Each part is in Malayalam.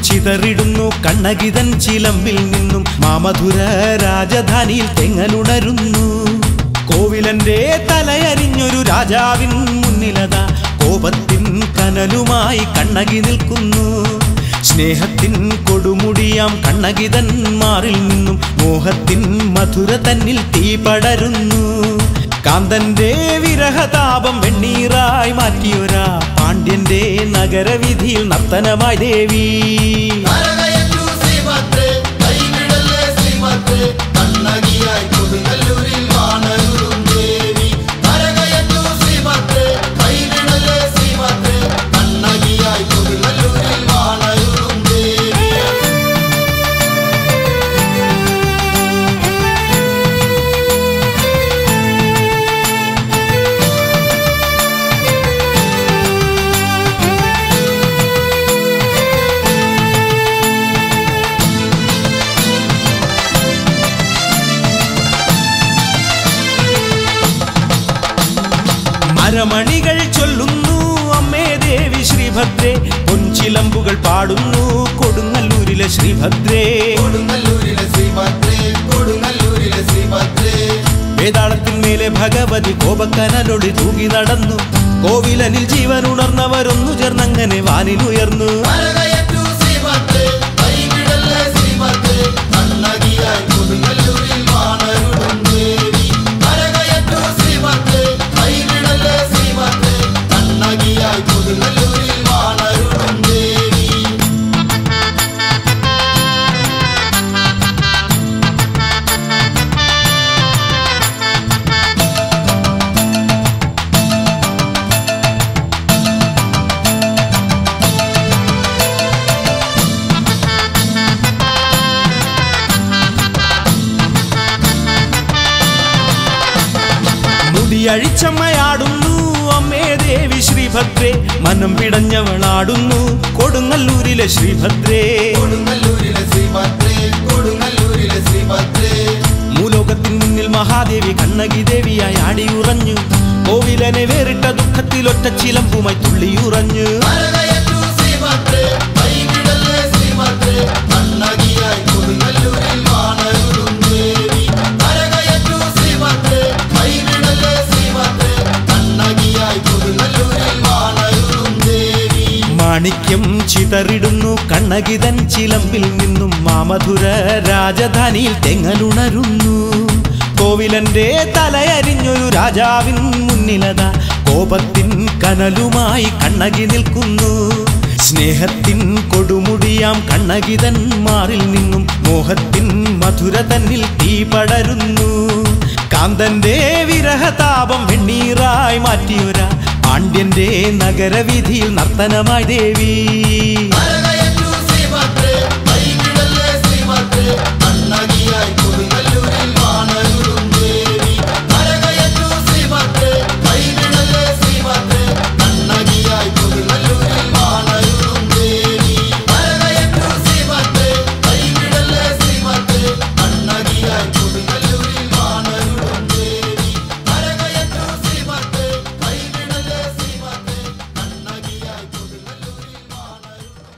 ചിതറിടുന്നു കണ്ണകിതൻ ചിലമ്പിൽ നിന്നും മാമധുര രാജധാനിയിൽ തെങ്ങലുണരുന്നു കോവിലന്റെ തലയരിഞ്ഞൊരു രാജാവിൻ മുന്നിലത കോപത്തിൻ കനലുമായി കണ്ണകി നിൽക്കുന്നു സ്നേഹത്തിൻ കൊടുമുടിയാം കണ്ണകിതൻ മാറിൽ നിന്നും മോഹത്തിൻ മധുര തന്നിൽ തീ പടരുന്നു കാന്തന്റെ വിരഹതാപം വെണ്ണീറായി മാറ്റിയൊരാ പാണ്ഡ്യന്റെ നഗരവിധിയിൽ നർത്തനമായി ദേവി കരകയറ്റു ശ്രീഭദ്രേ, കൈവിടല്ലേ ശ്രീഭദ്രേ, കണ്ണകിയായി കൊടുങ്ങല്ലൂരിൽ വാണരുളും ദേവി. കരകയറ്റു ശ്രീഭദ്രേ, കൈവിടല്ലേ ശ്രീഭദ്രേ, കണ്ണകിയായി കൊടുങ്ങല്ലൂരിൽ വാണരുളും ദേവി. മരമണികൾ ചൊല്ലുന്നു അമ്മേ ദേവി ശ്രീഭദ്രേ പൊൻചിലമ്പുകൾ പാടുന്നു കൊടുങ്ങല്ലൂരിലെ ശ്രീഭദ്രേ കൊടുങ്ങല്ലൂരിലെ ശ്രീഭദ്രേ, കൊടുങ്ങല്ലൂരിലെ ശ്രീഭദ്രേ. വേതാളത്തിന്മേലെ ഭഗവതി കോപക്കനലൊളി തൂകി നടന്നു കോവിലനിൽ ജീവൻ ഉണർന്നവരൊന്നു ചേർന്നങ്ങനെ വാനിലുയർന്നു കരകയറ്റു ശ്രീഭദ്രേ, കൈവിടല്ലേ ശ്രീഭദ്രേ, കണ്ണകിയായി കൊടുങ്ങല്ലൂരിൽ വാണരുളും ദേവി. കരകയറ്റു ശ്രീഭദ്രേ, കൈവിടല്ലേ ശ്രീഭദ്രേ, കണ്ണകിയായി കൊടുങ്ങല്ലൂരിൽ വാണരുളും ദേവി മുടിയഴിച്ചമ്മയാടുന്നു അമ്മേ ദേവി ശ്രീഭദ്രേ മനം പിടഞ്ഞവളാടുന്നു കൊടുങ്ങല്ലൂരിലെ ശ്രീഭദ്രേ കൊടുങ്ങല്ലൂരിലെ ശ്രീഭദ്രേ കൊടുങ്ങല്ലൂരിലെ ശ്രീഭദ്രേ മൂലോകത്തിൻ മുന്നിൽ മഹാദേവി കണ്ണകി ദേവിയായി ആടിയുറഞ്ഞു കോവിലനെ വേറിട്ട ദുഃഖത്തിൽ ഒറ്റ ചിലമ്പുമായി തുള്ളിയുറഞ്ഞു കരകയറ്റു ശ്രീഭദ്രേ കൈവിടല്ലേ ശ്രീഭദ്രേ കണ്ണകിയായി കൊടുങ്ങല്ലൂരിൽ വാണരുളും ദേവി കരകയറ്റു ശ്രീഭദ്രേ കൈവിടല്ലേ ശ്രീഭദ്രേ കണ്ണകിയായി കൊടുങ്ങല്ലൂരിൽ വാണരുളും ദേവി മാണിക്യം ചിതറിടുന്നു കണ്ണകിതൻ ചിലമ്പിൽ നിന്നും മാമധുര രാജധാനിയിൽ തെങ്ങലുണരുന്നു കോവിലന്റെ തലയരിഞ്ഞൊരു രാജാവിൻ മുന്നിലത കോപത്തിൻ കനലുമായി കണ്ണകി നിൽക്കുന്നു സ്നേഹത്തിൻ കൊടുമുടിയാം കണ്ണകിതൻ മാറിൽ നിന്നും മോഹത്തിൻ മധുര തന്നിൽ തീ പടരുന്നു കാന്തന്റെ വിരഹതാപം വെണ്ണീറായി മാറ്റിയൊരാ പാണ്ഡ്യന്റെ നഗരവിധിയിൽ നർത്തനമായി ദേവി കരകയറ്റു ശ്രീഭദ്രേ കൈവിടല്ലേ ശ്രീഭദ്രേ കണ്ണകിയായി കൊടുങ്ങല്ലൂരിൽ വാണരുളും ദേവി കരകയറ്റു ശ്രീഭദ്രേ കൈവിടല്ലേ ശ്രീഭദ്രേ കണ്ണകിയായി കൊടുങ്ങല്ലൂരിൽ വാണരുളും ദേവി കരകയറ്റു ശ്രീഭദ്രേ കൈവിടല്ലേ ശ്രീഭദ്രേ കണ്ണകിയായി കൊടുങ്ങല്ലൂരിൽ വാണരുളും ദേവി കരകയറ്റു ശ്രീഭദ്രേ കൈവിടല്ലേ ശ്രീഭദ്രേ കണ്ണകിയായി കൊടുങ്ങല്ലൂരിൽ വാണരുളും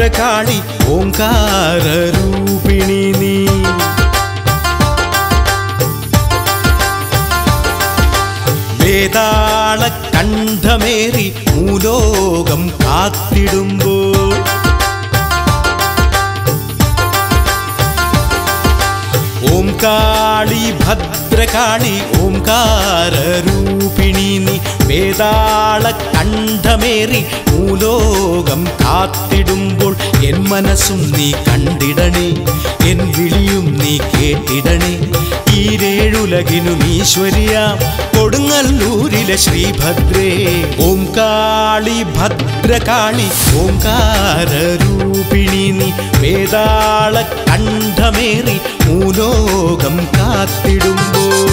ഭദ്രകാളി ഓംകാര രൂപിണി നീ വേതാള കണ്ഠമേറി മൂലോകം കാത്തിടുമ്പോൾ ഓം കാളി ഭദ്രകാളി ഓംകാര രൂപിണി നീ വേതാള കണ്ഠമേറി മൂലോകം കാത്തിടുമ്പോൾ എൻ മനസ്സും നീ കണ്ടിടണേ എൻ വിളിയും നീ കേട്ടിടണേ ഈരേഴുലകിനും ഈശ്വരിയാം കൊടുങ്ങല്ലൂരിലെ ശ്രീഭദ്രേ ഓം കാളി ഭദ്രകാളി ഓംകാര രൂപിണി നീ വേതാള കണ്ഠമേറി മൂലോകം കാത്തിടുമ്പോൾ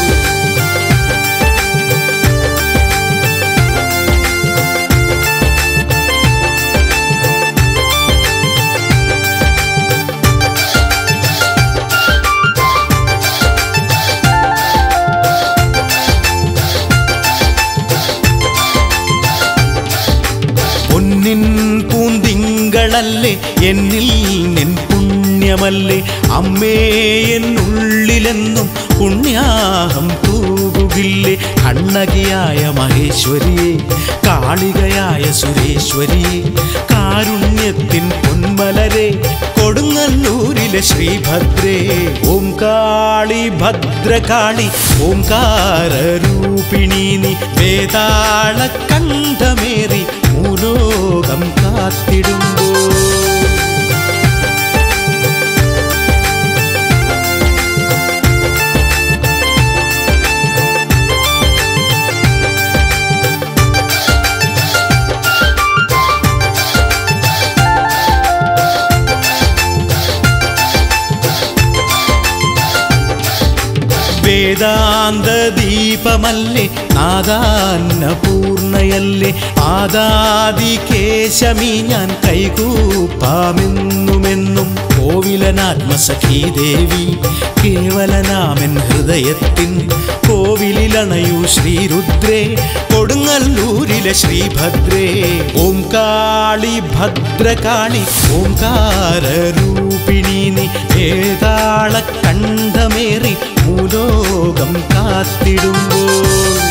പൊന്നിൻ പൂന്തിങ്കളല്ലേ എന്നിൽ നിൻ പുണ്യമല്ലേ അമ്മേ എന്നുള്ളിലെന്നും പുണ്യാഹം തൂകുകില്ലേ കണ്ണകിയായ മഹേശ്വരിയെ കാളികയായ സുരേശ്വരിയെ കാരുണ്യത്തിൻ പൊന്മലരെ കൊടുങ്ങല്ലൂരിലെ ശ്രീഭദ്രേ ഓം കാളി ഭദ്രകാളി ഓംകാര രൂപിണി നീ വേതാള കണ്ഠമേറി മൂലോകം കാത്തിടുമ്പോൾ വേദാന്ത ദീപമല്ലേ നാദാന്നപൂർണയല്ലേ ആദാദി കേശമി ഞാൻ കൈകൂപ്പാമെന്നുമെന്നും കോവിലനാത്മസഖീ ദേവി കേവലനാമൻ ഹൃദയത്തിൻ കോവിലിലണയൂ ശ്രീരുദ്രേ കൊടുങ്ങല്ലൂരിലെ ശ്രീഭദ്രേ ഓം കാളി ഭദ്രകാളി ഓംകാര രൂപിണി നീ ഏതാള കണ്ഠമേറി മൂലോകം കാത്തിടുമ്പോൾ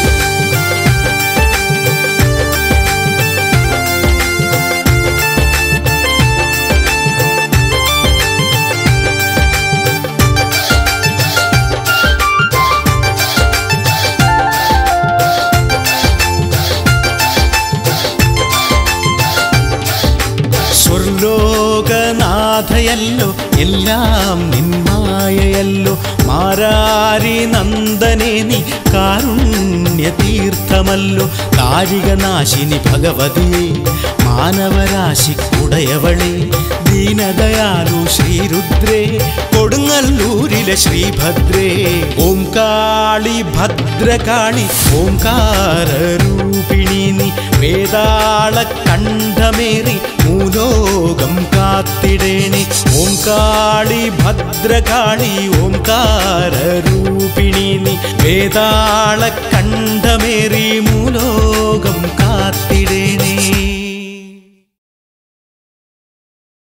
സ്വർലോകനാഥയല്ലോ എല്ലാം നിന്മായയല്ലോ മാരാരി നന്ദനെ നീ കാരുണ്യ തീർത്ഥമല്ലോ കാരികനാശിനി ഭഗവതിയെ മാനവരാശിക്കുടയവളെ ദീനദയാലു ശ്രീരുദ്രേ കൊടുങ്ങല്ലൂരിലെ ശ്രീഭദ്രേ ഓം കാളി ഭദ്രകാളി ഓംകാര രൂപിണി നീ വേതാള കണ്ഠമേറി മൂലോകം കാത്തിടേണി ഓം കാളി ഭദ്രകാളി ഓംകാര രൂപിണി നീ വേതാള കണ്ഠമേറി